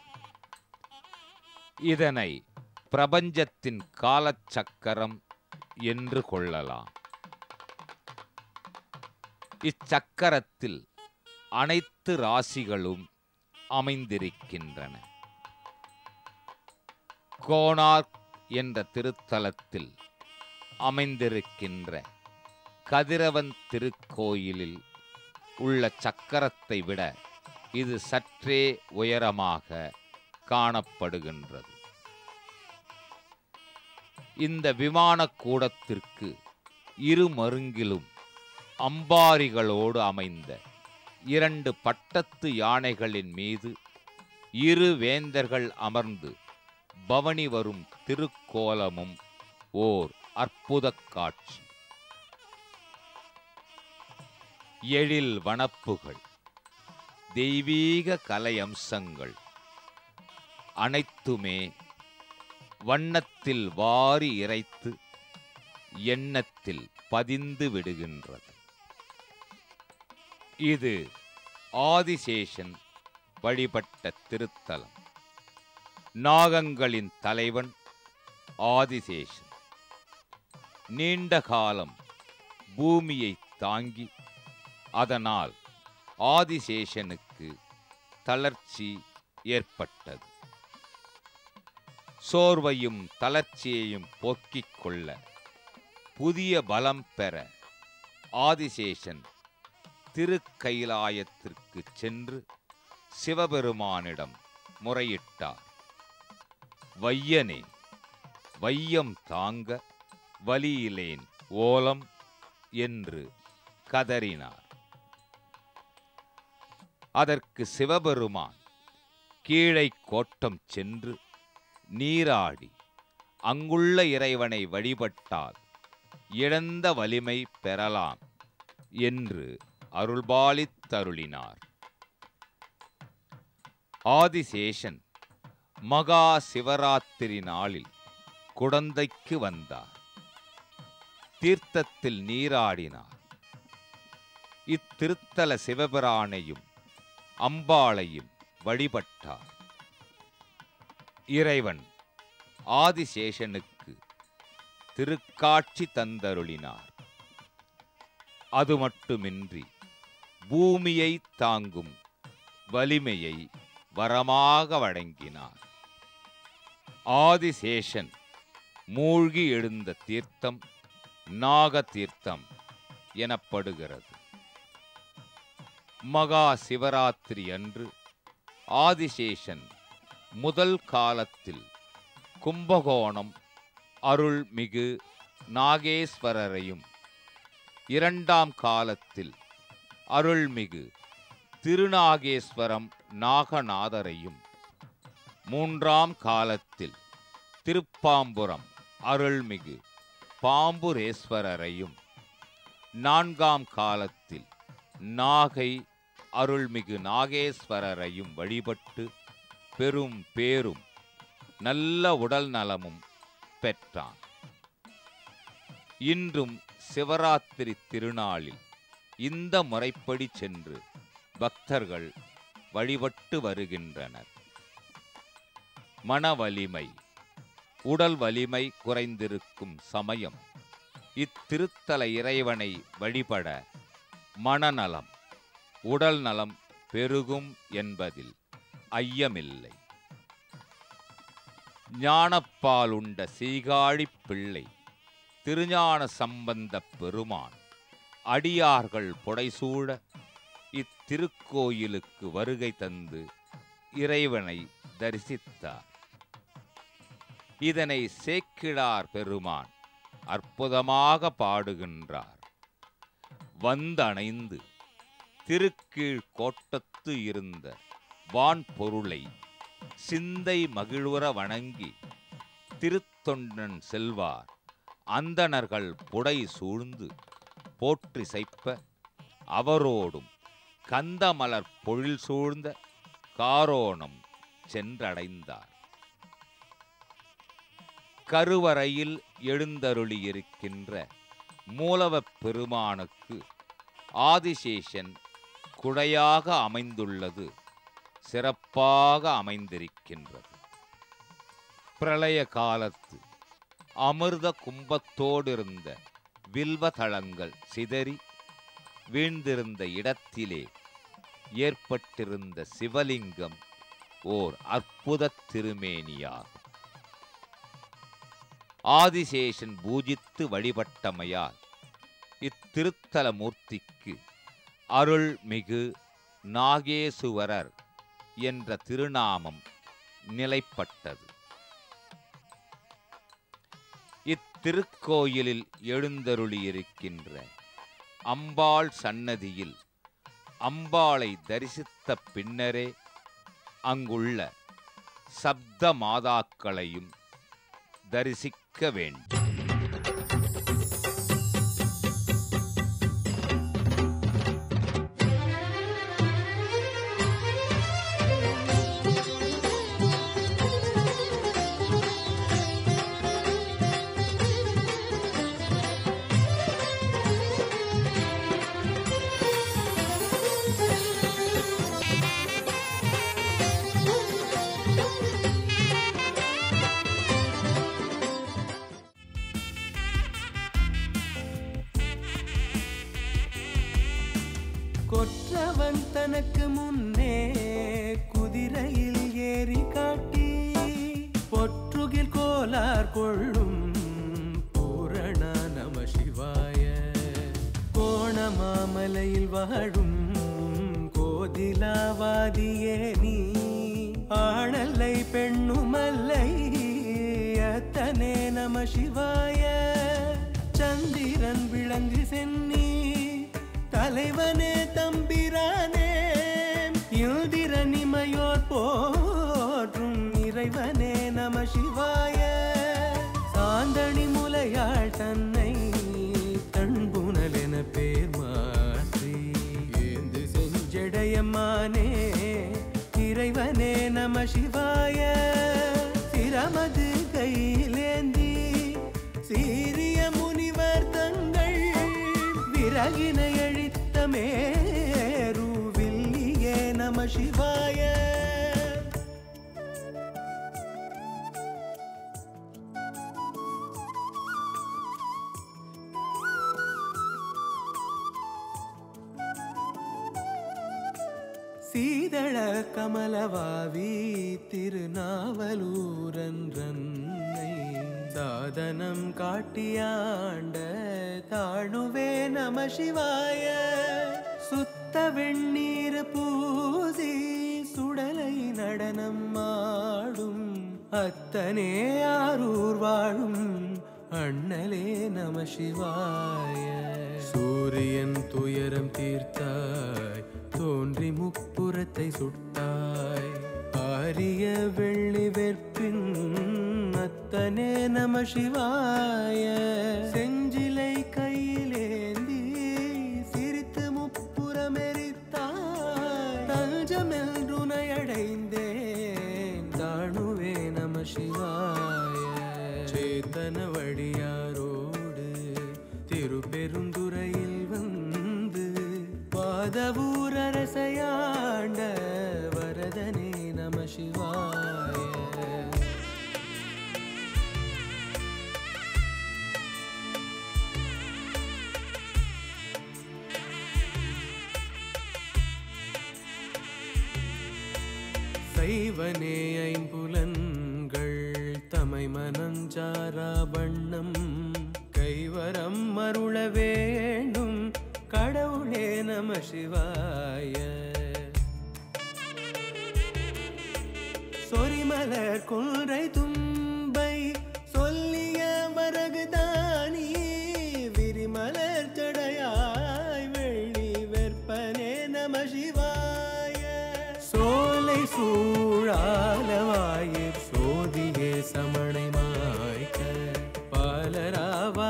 [SPEAKER 1] இதனை பிரபஞ்சத்தின் காலச்சக்கரம் என்று கொள்ளலாம் இச்சக்கரத்தில் அனைத்து ராசிகளும் அமைந்திருக்கின்றன கோனார்க் என்ற திருத்தலத்தில் அமைந்திருக்கின்ற கதிரவன் திருக்கோயிலில் உள்ள சக்கரத்தை விட இது சற்றே உயரமாக காணப்படுகின்றது இந்த விமான கூடத்திற்கு இரு மருங்கிலும் அம்பாரிகளோடு அமைந்த இரண்டு பட்டத்து யானைகளின் மீது இரு வேந்தர்கள் அமர்ந்து பவனி வரும் திருக்கோலமும் ஓர் அற்புதக் காட்சி எழில் வனப்புகள் தெய்வீக கலையம்சங்கள் அனைத்துமே வண்ணத்தில் வாரி இறைத்து எண்ணத்தில் பதிந்து விடுகின்றது இது ஆதிசேஷன் வழிபட்ட திருத்தலம் நாகங்களின் தலைவன் ஆதிசேஷன் நீண்ட காலம் பூமியை தாங்கி அதனால் ஆதிசேஷனுக்கு தளர்ச்சி ஏற்பட்டது சோர்வையும் தளர்ச்சியையும் போக்கிக் கொள்ள புதிய பலம் பெற ஆதிசேஷன் திருக்கைலாயத்திற்கு சென்று சிவபெருமானிடம் முறையிட்டார் வையனே வையம் தாங்க வலியிலேன் ஓலம் என்று கதறினார் அதற்கு சிவபெருமான் கீழை கோட்டம் சென்று நீராடி அங்குள்ள இறைவனை வழிபட்டால் இழந்த வலிமை பெறலாம் என்று அருள்பாலித்தருளினார் ஆதிசேஷன் மகா சிவராத்திரி நாளில் குடந்தைக்கு வந்தார் தீர்த்தத்தில் நீராடினார் இத்திருத்தல சிவபிரானையும் அம்பாளையும் வழிபட்டார் இறைவன் ஆதிசேஷனுக்கு திருக்காட்சி தந்தருளினார் அது மட்டுமின்றி பூமியை தாங்கும் வலிமையை வரமாக வழங்கினார் ஆதிசேஷன் மூழ்கி எழுந்த தீர்த்தம் நாக தீர்த்தம் எனப்படுகிறது மகா சிவராத்திரி அன்று ஆதிசேஷன் முதல் காலத்தில் கும்பகோணம் அருள்மிகு நாகேஸ்வரரையும் இரண்டாம் காலத்தில் அருள்மிகு திருநாகேஸ்வரம் நாகநாதரையும் மூன்றாம் காலத்தில் திருப்பாம்புரம் அருள்மிகு பாம்புரேஸ்வரரையும் நான்காம் காலத்தில் நாகை அருள்மிகு நாகேஸ்வரரையும் வழிபட்டு பெரும் பேரும் நல்ல உடல் நலமும் பெற்றான் இன்றும் சிவராத்திரி திருநாளில் இந்த முறைப்படி சென்று பக்தர்கள் வழிபட்டு வருகின்றனர் மன வலிமை உடல் வலிமை குறைந்திருக்கும் சமயம் இத்திருத்தல இறைவனை வழிபட மனநலம் உடல் நலம் பெருகும் என்பதில் ஐயமில்லை ஞானப்பால் உண்ட சீகாழிப் பிள்ளை திருஞான சம்பந்தப் பெருமான் அடியார்கள் புடைசூழ இத்திருக்கோயிலுக்கு வருகை தந்து இறைவனை தரிசித்தார் இதனை சேக்கிழார் பெருமான் அற்புதமாக பாடுகின்றார் வந்தணைந்து திருக்கீழ் கோட்டத்து இருந்த வான் பொருளை சிந்தை மகிழ்வுற வணங்கி திருத்தொண்டன் செல்வார் அந்தணர்கள் புடை சூழ்ந்து போற்றிசைப்ப அவரோடும் கந்தமலர் பொழில் சூழ்ந்த காரோணம் சென்றடைந்தார் கருவறையில் எழுந்தருளியிருக்கின்ற மூலவப் பெருமானுக்கு ஆதிசேஷன் குடையாக அமைந்துள்ளது சிறப்பாக அமைந்திருக்கின்றது பிரளய காலத்து அமிர்த கும்பத்தோடிருந்த வில்வதளங்கள் சிதறி வீழ்ந்திருந்த இடத்திலே ஏற்பட்டிருந்த சிவலிங்கம் ஓர் அற்புத திருமேனியாகும் ஆதிசேஷன் பூஜித்து வழிபட்டமையால் இத்திருத்தல மூர்த்திக்கு அருள்மிகு நாகேசுவரர் என்ற திருநாமம் நிலைப்பட்டது இத்திருக்கோயிலில் எழுந்தருளியிருக்கின்ற அம்பாள் சன்னதியில் அம்பாளை தரிசித்த பின்னரே அங்குள்ள சப்த மாதாக்களையும் தரிசிக்க வேண்டும்
[SPEAKER 3] கொற்றவன் தனக்கு முன்னே குதிரையில் ஏறி காட்டி பொற்றுகில் கோலார் கொள்ளும் பூரண நம சிவாய கோணமாமலையில் வாழும் கோதிலாவாதியே நீ ஆணல்லை பெண்ணுமல்லை அத்தனே நம சிவாய சந்திரன் விளங்கு சென்னி தலைவனே தம்பிரானே இந்திரனிமையோர் போற்றும் இறைவனே நம சிவாய சாந்தணி முலையாள் தன்னை தன்புணல் என பேர் மாற்றி ஏந்து செஞ்சடையம்மானே இறைவனே நம சிவாய சிரமது கையிலேந்தி சீரிய முனிவர் தங்கள் விறகினை அழித்த மேருவில்லியே நம சிவாய சீதள கமலவாவி திருநாவலூரன் ரன்னை சாதனம் காட்டியாண்ட தாணுவே நம சிவாய சுத்த வெண்ணீர் பூசி சுடலை நடனம் ஆடும் அத்தனே ஆரூர் வாழும் அண்ணலே நம சிவாய சூரியன் துயரம் தீர்த்தாய் தோன்றி முப்புறத்தை சுட்டாய் ஆரிய வெள்ளி வெற்பின் அத்தனே நம சிவாய செஞ்சிலை கையிலேந்தி சிரித்து முப்புறம் எரித்தாய் தஞ்சமென்றுனை அடைந்தேன் தாணுவே நம சிவாய சேத்தன வழியாரோடு திருப்பெருந்துறையில் வந்து பாதவூர் அரசையாண்ட வரதனே நம சிவாய சைவனே ஐம்புலன்கள் தமை மனஞ்சாரா வண்ணம் கைவரம் அருள வேண்டும் கடவுளே நம சிவாய சொரிமலர் கொன்றை தும்பை சொல்லிய மரகுதானி விரிமலர் ஜடையாய் வெள்ளி வெற்பனே நம சிவாய சோலை சூழாலவாயிற் சோதியே சமணை மாய்க்க பாலராவ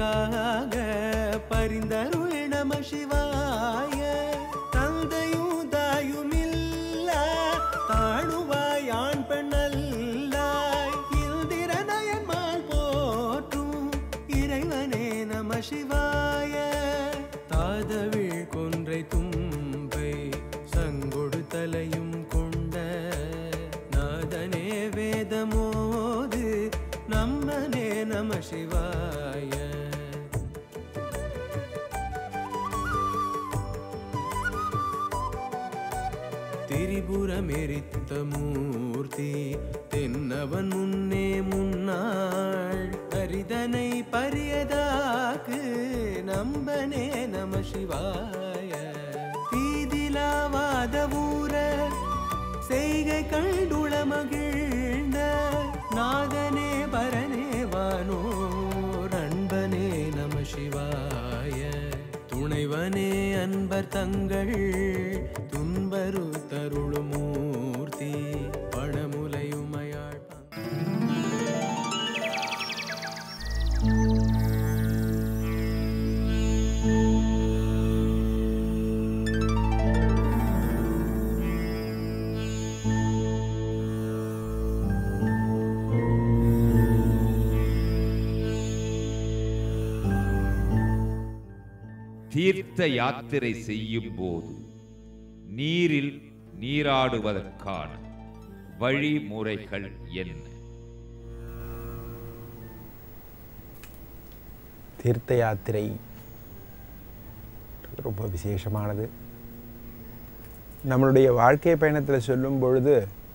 [SPEAKER 3] நமக்காக பரிந்தருள் நம சிவாய தந்தையும் தாயும் இல்ல தாழுவாய் ஆண் பெண்ணல்லாய் இந்திரநயன்மால் போற்றும் இறைவனே நம சிவாய தாதவிழ் கொன்றை தும்பை சங்கொடு தலையும் கொண்ட நாதனே வேதமோது நம்மனே நம சிவாய திரிபுரமெரித்த மூர்த்தி தென்னவன் முன்னே முன்னாள் அரிதனை பரியதாக்கு நம்பனே நம சிவாய தீதிலாவாத ஊர செய்கை கண்டுள மகிழ்ந்த நாதனே பரனே வானோர் அன்பனே நம சிவாய துணைவனே அன்பர் தங்கள் துன்பரு தருளுமூர்த்தி பணமுலையுமையாள்
[SPEAKER 2] தீர்த்த யாத்திரை செய்யும் போது நீரில் நீராடுவதற்கான வழிமுறைகள் என்ன
[SPEAKER 7] தீர்த்த யாத்திரை ரொம்ப விசேஷமானது நம்மளுடைய வாழ்க்கை பயணத்தில் சொல்லும் பொழுது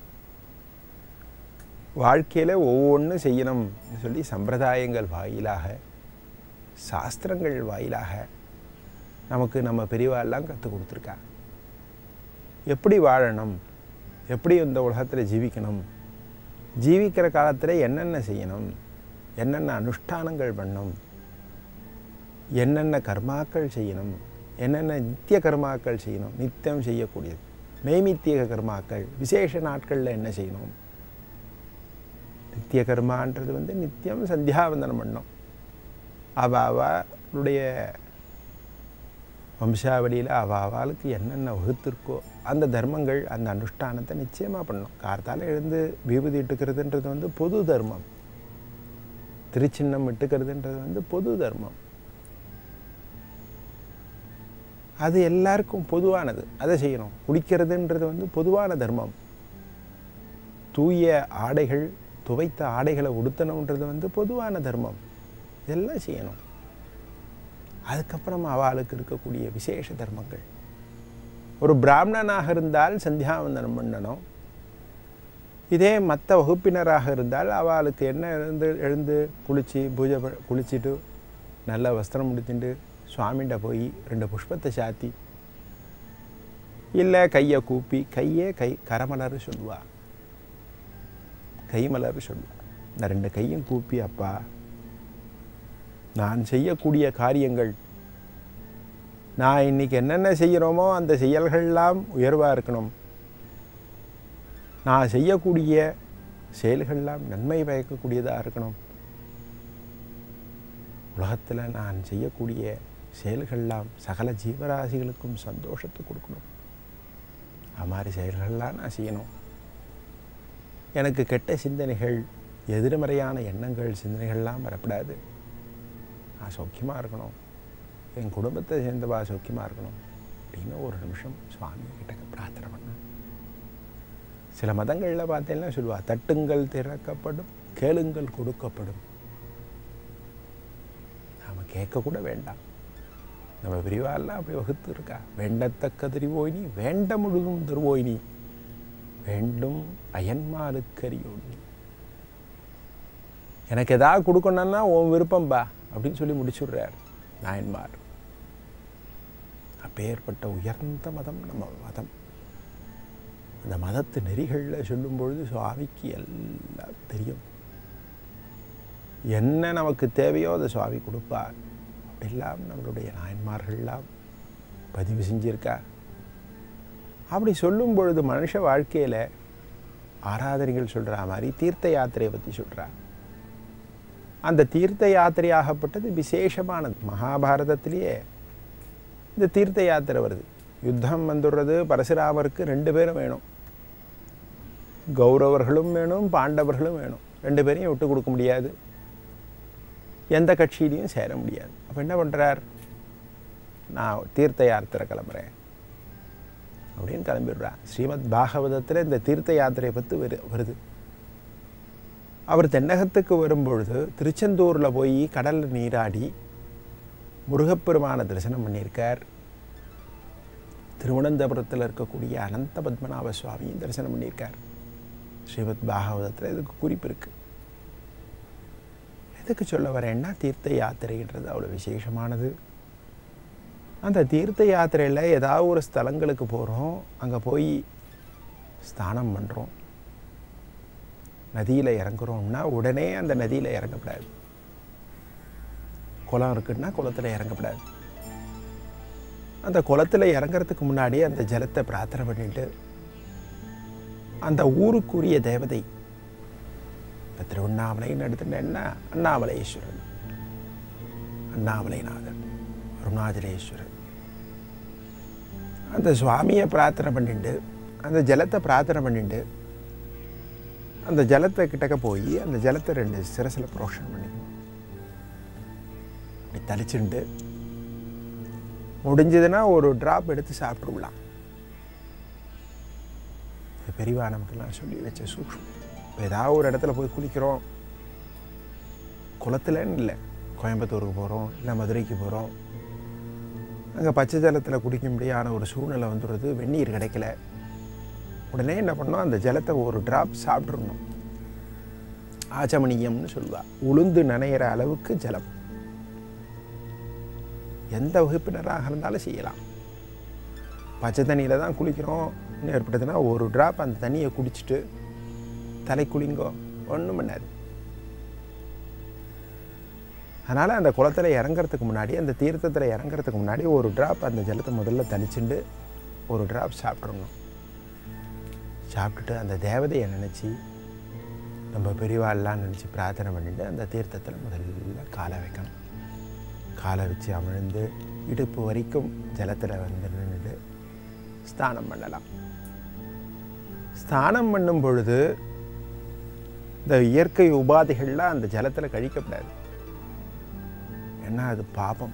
[SPEAKER 7] வாழ்க்கையில் ஒவ்வொன்றும் செய்யணும்னு சொல்லி சம்பிரதாயங்கள் வாயிலாக சாஸ்திரங்கள் வாயிலாக நமக்கு நம்ம பெரியவாள்லாம் கற்றுக் கொடுத்துருக்கா எப்படி வாழணும் எப்படி இந்த உலகத்தில் ஜீவிக்கணும் ஜீவிக்கிற காலத்தில் என்னென்ன செய்யணும் என்னென்ன அனுஷ்டானங்கள் பண்ணணும் என்னென்ன கர்மாக்கள் செய்யணும் என்னென்ன நித்திய கர்மாக்கள் செய்யணும் நித்தியம் செய்யக்கூடியது நைமித்திய கர்மாக்கள் விசேஷ நாட்களில் என்ன செய்யணும் நித்திய கர்மான்றது வந்து நித்தியம் சந்தியாவந்தனம் பண்ணணும் அவ அவளுடைய வம்சாவளியில் அவ அவளுக்கு என்னென்ன வகுத்திருக்கோ அந்த தர்மங்கள் அந்த அனுஷ்டானத்தை நிச்சயமாக பண்ணணும் கார்த்தால எழுந்து விபூதி இட்டுக்கிறதுன்றது வந்து பொது தர்மம் திருச்சின்னம் இட்டுக்கிறதுன்றது வந்து பொது தர்மம் அது எல்லாருக்கும் பொதுவானது அதை செய்யணும் குளிக்கிறதுன்றது வந்து பொதுவான தர்மம் தூய ஆடைகள் துவைத்த ஆடைகளை உடுத்தணுன்றது வந்து பொதுவான தர்மம் இதெல்லாம் செய்யணும் அதுக்கப்புறம் அவளுக்கு இருக்கக்கூடிய விசேஷ தர்மங்கள் ஒரு பிராமணனாக இருந்தால் சந்தியாவந்தனம் பண்ணணும் இதே மற்ற வகுப்பினராக இருந்தால் அவளுக்கு என்ன எழுந்து எழுந்து குளித்து பூஜை ப- குளிச்சுட்டு நல்ல வஸ்திரம் முடித்துட்டு சுவாமிகிட்ட போய் ரெண்டு புஷ்பத்தை சாத்தி இல்லை கையை கூப்பி கையே கை கரமலர் சொல்லுவா கைமலர் சொல்லுவா இந்த ரெண்டு கையும் கூப்பி அப்பா நான் செய்யக்கூடிய காரியங்கள் நான் இன்னைக்கு என்னென்ன செய்கிறோமோ அந்த செயல்கள்லாம் உயர்வாக இருக்கணும் நான் செய்யக்கூடிய செயல்கள்லாம் நன்மை பயக்கக்கூடியதாக இருக்கணும் உலகத்தில் நான் செய்யக்கூடிய செயல்கள்லாம் சகல ஜீவராசிகளுக்கும் சந்தோஷத்தை கொடுக்கணும் அது மாதிரி செயல்கள்லாம் நான் செய்யணும் எனக்கு கெட்ட சிந்தனைகள் எதிர்மறையான எண்ணங்கள் சிந்தனைகள்லாம் வரக்கூடாது நான் சௌக்கியமாக இருக்கணும் என் குடும்பத்தை சேர்ந்தவா சௌக்கியமாக இருக்கணும் அப்படின்னு ஒரு நிமிஷம் சுவாமி கிட்ட பிரார்த்தனை பண்ணேன் சில மதங்களில் பார்த்தீங்கன்னா சொல்லுவா தட்டுங்கள் திறக்கப்படும் கேளுங்கள் கொடுக்கப்படும் நாம் கேட்கக்கூட வேண்டாம் நம்ம விரிவாலாம் அப்படி வகுத்து இருக்கா வேண்டத்தக்க திருவோய் நீ வேண்ட முழுதும் திருவோய் நீ வேண்டும் அயன்மாலுக்கரியோய் நீ எனக்கு எதாவது கொடுக்கணும்னா உன் விருப்பம்பா அப்படின்னு சொல்லி முடிச்சுடுறார் நாயன்மார் அப்பேற்பட்ட உயர்ந்த மதம் நம்ம மதம் அந்த மதத்து நெறிகளில் சொல்லும் பொழுது சுவாமிக்கு எல்லாம் தெரியும் என்ன நமக்கு தேவையோ அதை சுவாமி கொடுப்பார் அப்படிலாம் நம்மளுடைய நாயன்மார்கள்லாம் பதிவு செஞ்சிருக்கா அப்படி சொல்லும் பொழுது மனுஷ வாழ்க்கையில் ஆராதனைகள் சொல்கிற மாதிரி தீர்த்த யாத்திரையை பற்றி சொல்கிறா அந்த தீர்த்த யாத்திரையாகப்பட்டது விசேஷமானது மகாபாரதத்திலேயே இந்த தீர்த்த யாத்திரை வருது யுத்தம் வந்துடுறது பரசுராமருக்கு ரெண்டு பேரும் வேணும் கௌரவர்களும் வேணும் பாண்டவர்களும் வேணும் ரெண்டு பேரையும் விட்டு கொடுக்க முடியாது எந்த கட்சியிலையும் சேர முடியாது அப்போ என்ன பண்ணுறார் நான் தீர்த்த யாத்திரை கிளம்புறேன் அப்படின்னு கிளம்பிடுறார் ஸ்ரீமத் பாகவதத்தில் இந்த தீர்த்த யாத்திரையை பற்றி வரு வருது அவர் தென்னகத்துக்கு வரும்பொழுது திருச்செந்தூரில் போய் கடலில் நீராடி முருகப்பெருமான தரிசனம் பண்ணியிருக்கார் திருவனந்தபுரத்தில் இருக்கக்கூடிய அனந்த பத்மநாப சுவாமியும் தரிசனம் பண்ணியிருக்கார் ஸ்ரீமத் பாகவதத்தில் இதுக்கு குறிப்பு இருக்கு எதுக்கு சொல்ல வரேன்னா தீர்த்த யாத்திரைன்றது அவ்வளோ விசேஷமானது அந்த தீர்த்த யாத்திரையில் ஏதாவது ஒரு ஸ்தலங்களுக்கு போகிறோம் அங்கே போய் ஸ்நானம் பண்ணுறோம் நதியில் இறங்குறோம்னா உடனே அந்த நதியில் இறங்கக்கூடாது குளம் இருக்குன்னா குளத்தில் இறங்கக்கூடாது அந்த குளத்தில் இறங்குறதுக்கு முன்னாடி அந்த ஜலத்தை பிரார்த்தனை பண்ணிட்டு அந்த ஊருக்குரிய தேவதை இப்போ திருவண்ணாமலைன்னு எடுத்துட்டேன்னா அண்ணாமலையேஸ்வரன் அண்ணாமலைநாதன் அருணாச்சலேஸ்வரன் அந்த சுவாமியை பிரார்த்தனை பண்ணிட்டு அந்த ஜலத்தை பிரார்த்தனை பண்ணிட்டு அந்த ஜலத்தை கிட்டக்க போய் அந்த ஜலத்தை ரெண்டு சிரசில் புரோஷன் பண்ணிக்கணும் இப்படி தளிச்சுண்டு முடிஞ்சதுன்னா ஒரு டிராப் எடுத்து சாப்பிட்ருலாம் இது பெரியவா நமக்கெல்லாம் சொல்லி வச்ச சூக்ஷம் இப்போ ஏதாவது ஒரு இடத்துல போய் குளிக்கிறோம் குளத்துலன்னு இல்லை கோயம்புத்தூருக்கு போகிறோம் இல்லை மதுரைக்கு போகிறோம் அங்கே பச்சை ஜலத்தில் குடிக்க முடியாத ஒரு சூழ்நிலை வந்துடுறது வெந்நீர் கிடைக்கல உடனே என்ன பண்ணோம் அந்த ஜலத்தை ஒரு டிராப் சாப்பிட்றணும் ஆச்சமணியம்னு சொல்லுவா உளுந்து நனையிற அளவுக்கு ஜலம் எந்த வகுப்பினராக இருந்தாலும் செய்யலாம் பச்சை தண்ணியில் தான் குளிக்கிறோம் ஏற்பட்டதுன்னா ஒரு டிராப் அந்த தண்ணியை குடிச்சிட்டு தலை குளிங்கோ ஒன்றும் பண்ணாது அதனால் அந்த குளத்தில் இறங்குறதுக்கு முன்னாடி அந்த தீர்த்தத்தில் இறங்குறதுக்கு முன்னாடி ஒரு டிராப் அந்த ஜலத்தை முதல்ல தளிச்சுண்டு ஒரு டிராப் சாப்பிட்றணும் சாப்பிட்டுட்டு அந்த தேவதையை நினச்சி நம்ம பெரியவாள்லாம் நினச்சி பிரார்த்தனை பண்ணிட்டு அந்த தீர்த்தத்தில் முதல்ல காலை வைக்கணும் காலை வச்சு அமிழ்ந்து இடுப்பு வரைக்கும் ஜலத்தில் வந்து நின்றுட்டு ஸ்நானம் பண்ணலாம் ஸ்நானம் பண்ணும் பொழுது இந்த இயற்கை உபாதைகள்லாம் அந்த ஜலத்தில் கழிக்கப்படாது ஏன்னா அது பாபம்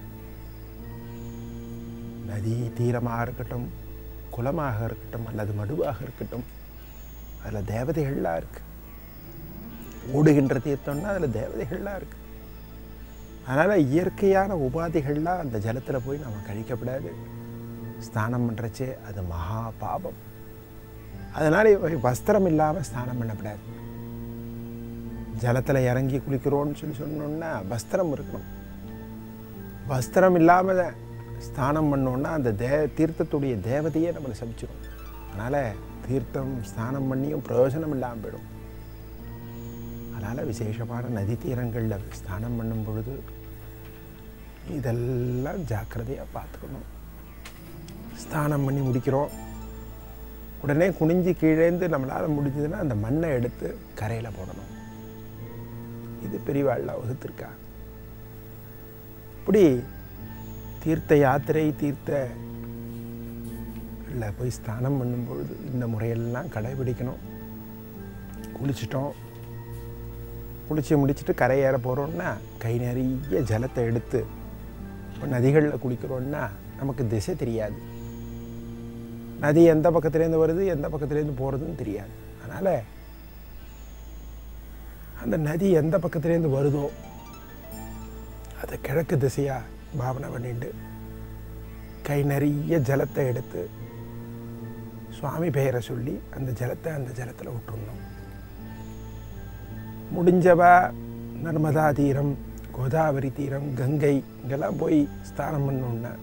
[SPEAKER 7] நதி தீரமாக இருக்கட்டும் குளமாக இருக்கட்டும் அல்லது மடுவாக இருக்கட்டும் அதில் தேவதைகள்லாம் இருக்கு ஓடுகின்ற தீர்த்தம்னா அதில் தேவதைகள்லாம் இருக்கு அதனால் இயற்கையான உபாதைகள்லாம் அந்த ஜலத்தில் போய் நம்ம கழிக்கப்படாது ஸ்நானம் பண்ணுறச்சே அது மகா பாபம் அதனால் வஸ்திரம் இல்லாமல் ஸ்நானம் பண்ணக்கூடாது ஜலத்தில் இறங்கி குளிக்கிறோன்னு சொல்லி சொன்னோன்னா வஸ்திரம் இருக்கணும் வஸ்திரம் இல்லாமல் ஸ்நானம் பண்ணோன்னா அந்த தே தீர்த்தத்துடைய தேவதையே நம்மளை சபிச்சிடும் அதனால் தீர்த்தம் ஸ்நானம் பண்ணியும் பிரயோஜனம் இல்லாமல் போயிடும் அதனால் விசேஷமான நதி தீரங்களில் ஸ்நானம் பண்ணும் பொழுது இதெல்லாம் ஜாக்கிரதையாக பார்த்துக்கணும் ஸ்நானம் பண்ணி முடிக்கிறோம் உடனே குனிஞ்சு கீழேந்து நம்மளால் முடிஞ்சதுன்னா அந்த மண்ணை எடுத்து கரையில் போடணும் இது பெரியவாழ்ல வகுத்திருக்கா இப்படி தீர்த்த யாத்திரை தீர்த்த இல்லை போய் ஸ்நானம் பண்ணும் பொழுது இந்த முறையெல்லாம் கடைபிடிக்கணும் குளிச்சிட்டோம் குளிச்சு முடிச்சுட்டு கரையேற போகிறோம்னா கை நிறைய ஜலத்தை எடுத்து இப்போ நதிகளில் குளிக்கிறோம்னா நமக்கு திசை தெரியாது நதி எந்த பக்கத்துலேருந்து வருது எந்த பக்கத்துலேருந்து போகிறதுன்னு தெரியாது அதனால் அந்த நதி எந்த பக்கத்துலேருந்து வருதோ அதை கிழக்கு திசையாக பாவனை பண்ணிட்டு கை நிறைய ஜலத்தை எடுத்து சுவாமி பெயரை சொல்லி அந்த ஜலத்தை அந்த ஜலத்தில் விட்டுருணும் முடிஞ்சவா நர்மதா தீரம் கோதாவரி தீரம் கங்கை இங்கெல்லாம் போய் ஸ்நானம் பண்ணோன்னா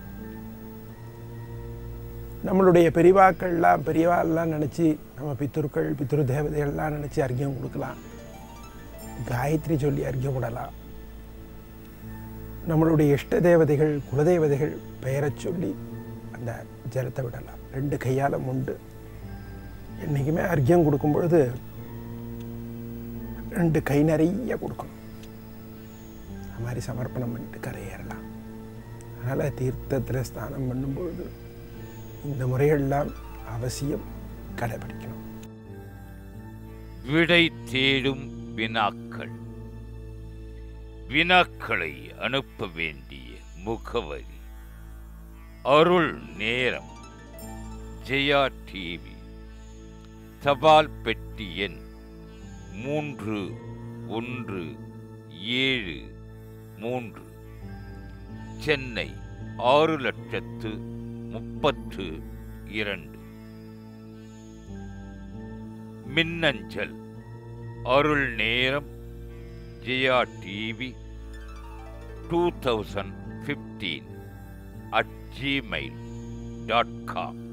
[SPEAKER 7] நம்மளுடைய பெரியவாக்கள்லாம் பெரியவாள்லாம் நினச்சி நம்ம பித்துருக்கள் பித்துரு தேவதைகள்லாம் நினச்சி அர்க்கியம் கொடுக்கலாம் காயத்ரி சொல்லி அர்க்கியம் விடலாம் நம்மளுடைய இஷ்ட தேவதைகள் குலதேவதைகள் பெயரைச் சொல்லி அந்த ஜலத்தை விடலாம் ரெண்டு கையால் முண்டு என்றைக்குமே அர்க்கியம் கொடுக்கும் பொழுது ரெண்டு கை நிறைய கொடுக்கணும் அது மாதிரி சமர்ப்பணம் பண்ணிட்டு கரையேறலாம் அதனால் தீர்த்தத்தில் ஸ்நானம் பண்ணும்பொழுது இந்த முறைகள்லாம் அவசியம் கடைபிடிக்கணும்
[SPEAKER 2] விடை தேடும் வினாக்கள் வினாக்களை அனுப்ப வேண்டிய முகவரி அருள் நேரம் ஜெயா டிவி தபால் பெட்டி எண் மூன்று ஒன்று ஏழு மூன்று சென்னை ஆறு லட்சத்து முப்பத்து இரண்டு மின்னஞ்சல் அருள் நேரம் Jaya TV two thousand fifteen at Gmail dot com